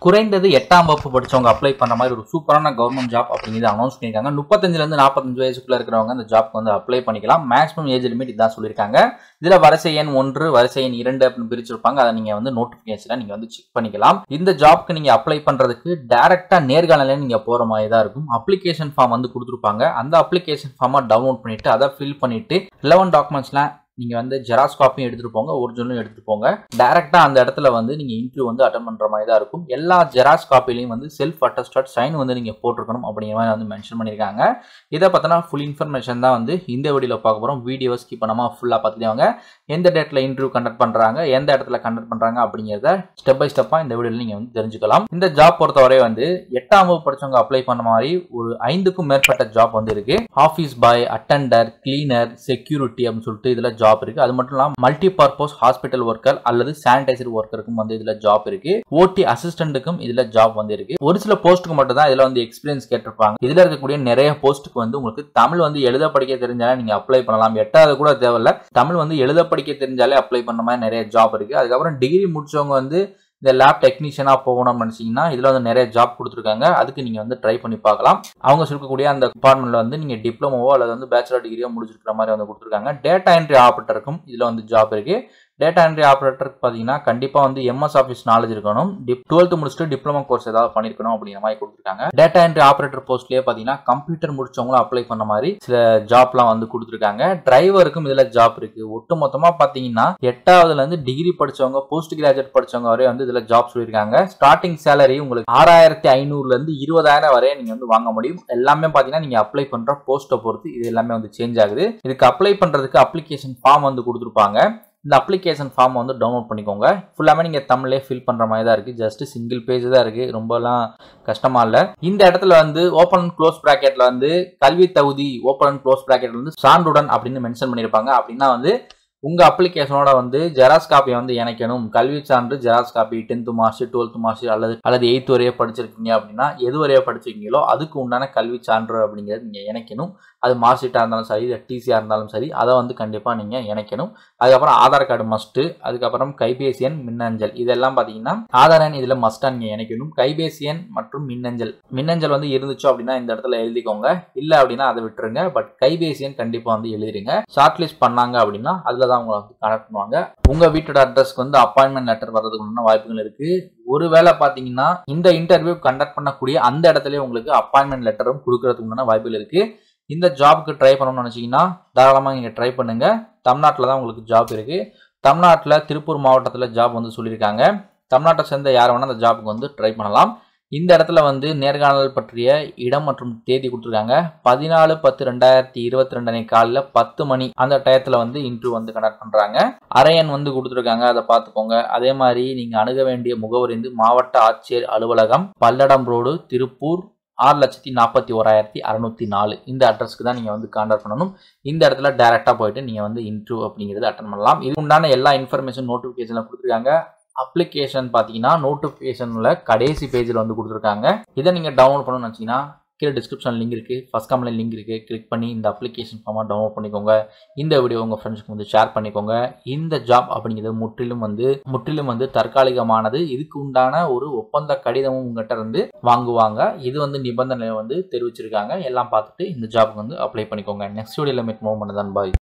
குறைந்தது எட்டாம் வகுப்பு படிச்சவங்க அப்ளை பண்ண மாதிரி ஒரு சூப்பரான கவர்மெண்ட் ஜாப் அப்படிங்கிறது அனௌன்ஸ் பண்ணியிருக்காங்க முப்பத்தஞ்சுல இருந்து நாற்பத்தஞ்சு வயசுக்குள்ள இருக்கிறவங்க அந்த ஜாப்க்கு வந்து அப்ளை பண்ணிக்கலாம் மேக்ஸிமம் ஏஜ் லிமிட் இதான் சொல்லியிருக்காங்க இதுல வரிசை எண் ஒன்று வரிசை எண் இரண்டு அப்படின்னு பிரிச்சிருப்பாங்க அதை நீங்க வந்து நோட்டிபிகேஷனை நீங்க வந்து செக் பண்ணிக்கலாம் இந்த ஜாப்க்கு நீங்க அப்ளை பண்றதுக்கு டைரக்டா நேர்காணல நீங்க போற மாதிரி தான் இருக்கும் அப்ளிகேஷன் ஃபார்ம் வந்து கொடுத்துருப்பாங்க அந்த அப்ளிகேஷன் ஃபார்மை டவுன்லோட் பண்ணிட்டு அதை ஃபில் பண்ணிட்டு ரிலவன் டாக்குமெண்ட்ஸ்லாம் நீங்கள் வந்து ஜெராக்ஸ் காப்பியும் எடுத்துகிட்டு போங்க ஒரிஜினலும் எடுத்துகிட்டு போங்க டேரெக்டாக அந்த இடத்துல வந்து நீங்கள் இன்டர்வியூ வந்து அட்டன் பண்ணுற மாதிரி தான் இருக்கும் எல்லா ஜெராக்ஸ் காப்பிலையும் வந்து செல்ஃப் அட்டஸ்டட் சைன் வந்து நீங்கள் போட்டிருக்கணும் அப்படிங்கிற மாதிரி வந்து மென்ஷன் பண்ணியிருக்காங்க இதை பார்த்தோன்னா ஃபுல் இன்ஃபர்மேஷன் தான் வந்து இந்த வீடியோவில் பார்க்க போகிறோம் வீடியோ ஸ்கிப் பண்ணாமல் ஃபுல்லாக பார்த்துட்டேங்க எந்த டேட்டில் இன்டர்வியூ கண்டக்ட் பண்ணுறாங்க எந்த இடத்துல கண்டக்ட் பண்ணுறாங்க அப்படிங்கிறத ஸ்டெப் பை ஸ்டெப்பாக இந்த வீடியோவில் நீங்கள் வந்து தெரிஞ்சுக்கலாம் இந்த ஜாப் பொறுத்தவரை வந்து எட்டாம் வகுப்பு படிச்சவங்க அப்ளை பண்ண மாதிரி ஒரு ஐந்துக்கும் மேற்பட்ட ஜாப் வந்து இருக்கு office boy attender cleaner security அப்படின்னு சொல்லிட்டு இதில் ஜாப் இருக்கு அது மட்டும் இல்லாமல் மல்டி பர்பஸ் ஹாஸ்பிட்டல் ஒர்க்கர் அல்லது சானிடைசர் ஒர்க்கருக்கும் வந்து இதில் ஜாப் இருக்கு ஓடி அசிஸ்டன்ட்டுக்கும் இதில் ஜாப் வந்து இருக்கு ஒரு சில போஸ்ட்டுக்கு மட்டும் தான் இதில் வந்து எக்ஸ்பீரியன்ஸ் கேட்டிருப்பாங்க இதில் இருக்கக்கூடிய நிறைய போஸ்ட்டுக்கு வந்து உங்களுக்கு தமிழ் வந்து எழுத படிக்க தெரிஞ்சாலே நீங்கள் அப்ளை பண்ணலாம் எட்டாவது கூட தேவையில்ல தமிழ் வந்து எழுத படிக்க தெரிஞ்சாலே அப்ளை பண்ண மாதிரி நிறைய ஜாப் இருக்கு அதுக்கப்புறம் டிகிரி முடிச்சவங்க வந்து இந்த லேப் டெக்னீஷியனாக போகணும்னு நினச்சிங்கன்னா இதில் வந்து நிறைய ஜாப் கொடுத்துருக்காங்க அதுக்கு நீங்கள் வந்து ட்ரை பண்ணி பார்க்கலாம் அவங்க சொல்லக்கூடிய அந்த டிபார்ட்மெண்ட்டில் வந்து நீங்கள் டிப்ளமோவோ அல்லது வந்து பேச்சுலர் டிகிரியோ முடிச்சிருக்கிற மாதிரி வந்து கொடுத்துருக்காங்க டேட்டா என்ட்ரி ஆப்ரேட்டருக்கும் இதில் வந்து ஜாப் இருக்குது டேட்டா என்ட்ரி ஆப்ரேட்டருக்கு பார்த்தீங்கன்னா கண்டிப்பாக வந்து எம்எஸ் ஆஃபீஸ் நாலேஜ் இருக்கணும் டிப் டுவெல்த்து முடிச்சுட்டு டிப்ளமோ கோர்ஸ் ஏதாவது பண்ணியிருக்கணும் அப்படிங்கிற மாதிரி கொடுத்துருக்காங்க டேட்டா என்ட்ரி ஆப்ரேட்டர் போஸ்ட்லேயே பார்த்தீங்கன்னா கம்ப்யூட்டர் முடிச்சவங்களும் அப்ளை பண்ண மாதிரி சில ஜாப்லாம் வந்து கொடுத்துருக்காங்க டிரைவருக்கும் இதில் ஜாப் இருக்குது ஒட்டு மொத்தமாக பார்த்தீங்கன்னா எட்டாவதுலேருந்து டிகிரி படிச்சவங்க போஸ்ட் கிராஜுவேட் படிச்சவங்க வரை வந்து இதில் ஜாப் சொல்லியிருக்காங்க ஸ்டார்டிங் சேலரி உங்களுக்கு ஆறாயிரத்தி ஐநூறுலேருந்து இருபதாயிரம் வரை நீங்கள் வந்து வாங்க முடியும் எல்லாமே பார்த்தீங்கன்னா நீங்கள் அப்ளை பண்ணுற போஸ்ட்டை பொறுத்து இது எல்லாமே வந்து சேஞ்ச் ஆகுது இதுக்கு அப்ளை பண்ணுறதுக்கு அப்ளிகேஷன் ஃபார்ம் வந்து கொடுத்துருப்பாங்க இந்த அப்ளிகேஷன் ஃபார்ம் வந்து டவுன்லோட் பண்ணிக்கோங்க ஃபுல்லாமே நீங்கள் தமிழ்லே ஃபில் பண்ணுற மாதிரி தான் இருக்குது ஜஸ்ட் சிங்கிள் பேஜ் தான் இருக்குது ரொம்பலாம் கஷ்டமாக இல்லை இந்த இடத்துல வந்து ஓப்பன் அண்ட் க்ளோஸ் ப்ராக்கெட்டில் வந்து கல்வி தகுதி ஓப்பன் அண்ட் க்ளோஸ் ப்ராக்கெட்டில் வந்து சான்றுடன் அப்படின்னு மென்ஷன் பண்ணியிருப்பாங்க அப்படின்னா வந்து உங்கள் அப்ளிகேஷனோட வந்து ஜெராக்ஸ் காப்பியை வந்து இணைக்கணும் கல்வி சான்று xerox copy tenth marks twelfth marks அல்லது அல்லது எயித் வரையே படிச்சிருக்கீங்க அப்படின்னா எது வரையே படிச்சிருக்கீங்களோ அதுக்கு உண்டான கல்வி சான்று அப்படிங்கிறது நீங்கள் இணைக்கணும் அது மார்க் ஷீட்டாக இருந்தாலும் சரி இல்லை டிசியாக இருந்தாலும் சரி அதை வந்து கண்டிப்பாக நீங்கள் இணைக்கணும் அதுக்கப்புறம் ஆதார் கார்டு மஸ்ட்டு அதுக்கப்புறம் கைபேசி எண் மின்னஞ்சல் இதெல்லாம் பார்த்தீங்கன்னா ஆதார் எண் இதில் மஸ்ட்டாக நீங்கள் இணைக்கணும் கைபேசி எண் மற்றும் மின்னஞ்சல் மின்னஞ்சல் வந்து இருந்துச்சோ அப்படின்னா இந்த இடத்துல எழுதிக்கோங்க இல்லை அப்படின்னா அதை விட்டுருங்க பட் கைபேசி எண் கண்டிப்பாக வந்து எழுதிருங்க ஷார்ட் லிஸ்ட் பண்ணாங்க அப்படின்னா அதில் தான் உங்களை வந்து கனெக்ட் பண்ணுவாங்க உங்கள் வீட்டோட அட்ரஸ்க்கு வந்து அப்பாயின்மெண்ட் லெட்டர் வர்றதுக்கு உண்டான வாய்ப்புகள் இருக்குது ஒருவேளை பார்த்தீங்கன்னா இந்த இன்டர்வியூ கண்டக்ட் பண்ணக்கூடிய அந்த இடத்துல உங்களுக்கு அப்பாயின்மெண்ட் லெட்டரும் கொடுக்கறதுக்கு உண்டான வாய்ப்புகள் இருக்குது இந்த ஜாபுக்கு ட்ரை பண்ணணும்னு நினச்சிங்கன்னா தாராளமாக நீங்கள் ட்ரை பண்ணுங்கள் தமிழ்நாட்டில் தான் உங்களுக்கு ஜாப் இருக்குது தமிழ்நாட்டில் திருப்பூர் மாவட்டத்தில் ஜாப் வந்து சொல்லியிருக்காங்க தமிழ்நாட்டை சேர்ந்த யார் வேணால் அந்த ஜாபுக்கு வந்து ட்ரை பண்ணலாம் இந்த இடத்துல வந்து நேர்காணல் பற்றிய இடம் மற்றும் தேதி கொடுத்துருக்காங்க பதினாலு பத்து ரெண்டாயிரத்தி இருபத்தி ரெண்டு அன்னைக்கு காலையில் பத்து மணி அந்த டயத்தில் வந்து இன்டர்வியூ வந்து கண்டக்ட் பண்ணுறாங்க அரையன் வந்து கொடுத்துருக்காங்க அதை பார்த்துக்கோங்க அதே மாதிரி நீங்கள் அணுக வேண்டிய முகவரி வந்து மாவட்ட ஆட்சியர் அலுவலகம் பல்லடம் ரோடு திருப்பூர் ஆறு லட்சத்தி நாற்பத்தி ஓராயிரத்தி அறநூற்றி நாலு இந்த அட்ரஸ்க்கு தான் நீங்கள் வந்து கான்டாக்ட் பண்ணணும் இந்த இடத்துல டேரெக்டாக போயிட்டு நீங்கள் வந்து இன்டர்வியூ அப்படிங்கிறது அட்டன் பண்ணலாம் இது உண்டான எல்லா இன்ஃபர்மேஷன் நோட்டிஃபிகேஷனில் கொடுத்துருக்காங்க அப்ளிகேஷன் பார்த்தீங்கன்னா நோட்டிஃபிகேஷனில் கடைசி பேஜில் வந்து கொடுத்துருக்காங்க இதை நீங்கள் டவுன்லோட் பண்ணணும்னு நினச்சிங்கன்னா கீழே டிஸ்கிரிப்ஷன் லிங்க் இருக்குது ஃபஸ்ட் கம்மில் லிங்க் இருக்குது கிளிக் பண்ணி இந்த அப்ளிகேஷன் ஃபார்மாக டவுன்லோட் பண்ணிக்கோங்க இந்த வீடியோ உங்கள் ஃப்ரெண்ட்ஸ்க்கு வந்து ஷேர் பண்ணிக்கோங்க இந்த ஜாப் அப்படிங்கிறது முற்றிலும் வந்து முற்றிலும் வந்து தற்காலிகமானது இதுக்கு உண்டான ஒரு ஒப்பந்த கடிதமும் உங்கள்கிட்ட இருந்து வாங்குவாங்க இது வந்து நிபந்தனை வந்து தெரிவிச்சிருக்காங்க எல்லாம் பார்த்துட்டு இந்த ஜாப்க்கு வந்து அப்ளை பண்ணிக்கோங்க நெக்ஸ்ட் வீடியோவில் மீட் மூவ் பண்ணதான் பாய்